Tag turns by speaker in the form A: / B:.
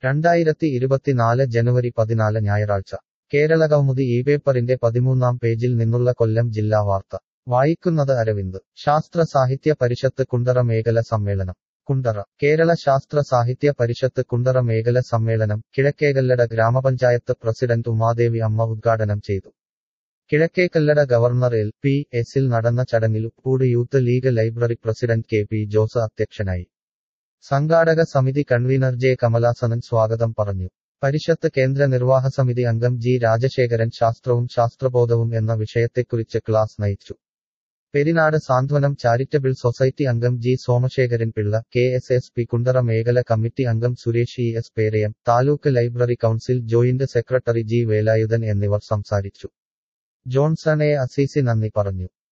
A: രണ്ടായിരത്തി ഇരുപത്തിനാല് ജനുവരി പതിനാല് ഞായറാഴ്ച കേരളകൗമുദി ഈ പേപ്പറിന്റെ പതിമൂന്നാം പേജിൽ നിന്നുള്ള കൊല്ലം ജില്ലാ വാർത്ത വായിക്കുന്നത് അരവിന്ദ് ശാസ്ത്ര സാഹിത്യ പരിഷത്ത് കുണ്ടറ മേഖല സമ്മേളനം കുണ്ടറ കേരള ശാസ്ത്ര സാഹിത്യ പരിഷത്ത് കുണ്ടറ മേഖല സമ്മേളനം കിഴക്കേകല്ലട ഗ്രാമപഞ്ചായത്ത് പ്രസിഡന്റ് ഉമാദേവി അമ്മ ഉദ്ഘാടനം ചെയ്തു കിഴക്കേക്കല്ലട ഗവർണർ എൽ പി എസിൽ നടന്ന ചടങ്ങിൽ Uppoodu youth league library president K P Jose അധ്യക്ഷനായി സംഘാടക സമിതി കൺവീനർ ജെ കമലാസനൻ സ്വാഗതം പറഞ്ഞു പരിഷത്ത് കേന്ദ്ര നിർവാഹ സമിതി അംഗം ജി രാജശേഖരൻ ശാസ്ത്രവും ശാസ്ത്രബോധവും എന്ന വിഷയത്തെക്കുറിച്ച് ക്ലാസ് നയിച്ചു പെരിനാട് സാന്ത്വനം ചാരിറ്റബിൾ സൊസൈറ്റി അംഗം G Somasekharan Pillai K S S P Kundara മേഖല കമ്മിറ്റി അംഗം Suresh E S Perayam taluk library council joint secretary G Velayudhan എന്നിവർ സംസാരിച്ചു ജോൺസൺ എ അസീസി നന്ദി പറഞ്ഞു